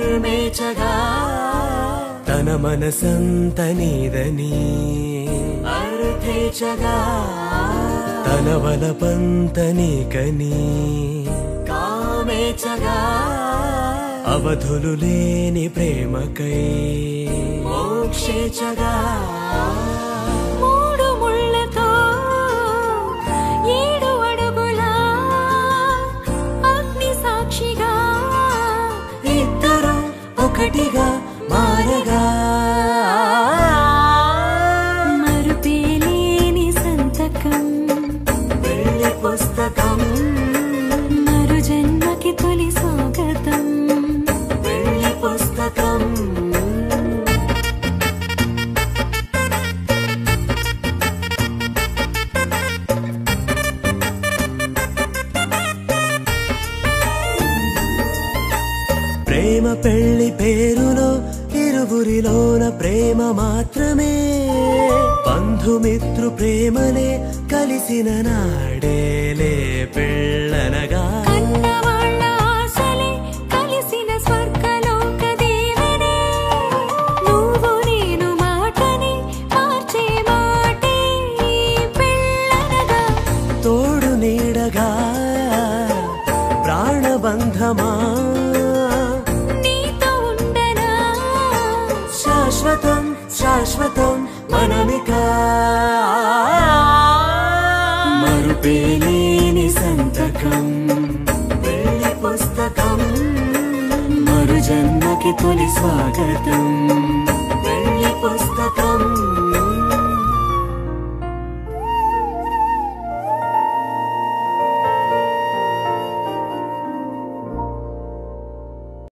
నిర్మేచగా తన మనసంత నీదని అర్థేచగా తన వలపంత నీకని కామేచగా అవధులు లేని ప్రేమకై మోక్షేచగా మూడు ముళ్ళతో ఏడు అడుగుల అగ్ని సాక్షిగా ఇద్దరు ఒకటిగా మారగా మరుపేలేని సంతకం వెళ్ళి పుస్తకం మరు జన్మకి తొలి స్వాగతం వెళ్ళి పుస్తకం ప్రేమ పెళ్లి పేరులో ఇరువురిలోన ప్రేమ మాత్రమే బంధుమిత్రు ప్రేమలే కలిసిన నాడేలే పెళ్ళనగా కన్నవాళ్ళ ఆశలే కలిసిన స్వర్గలోక దేవనే నువ్వు నేను మాటని మార్చే మాటే పెళ్ళనగా తోడు నీడగా ప్రాణబంధమా నీతో ఉండనా శాశ్వతం శాశ్వతం మనమిక మరుపేలేని సంతకం వెళ్ళి పుస్తకం మరు జన్మకి తొలి స్వాగతం వెళ్ళి పుస్తకం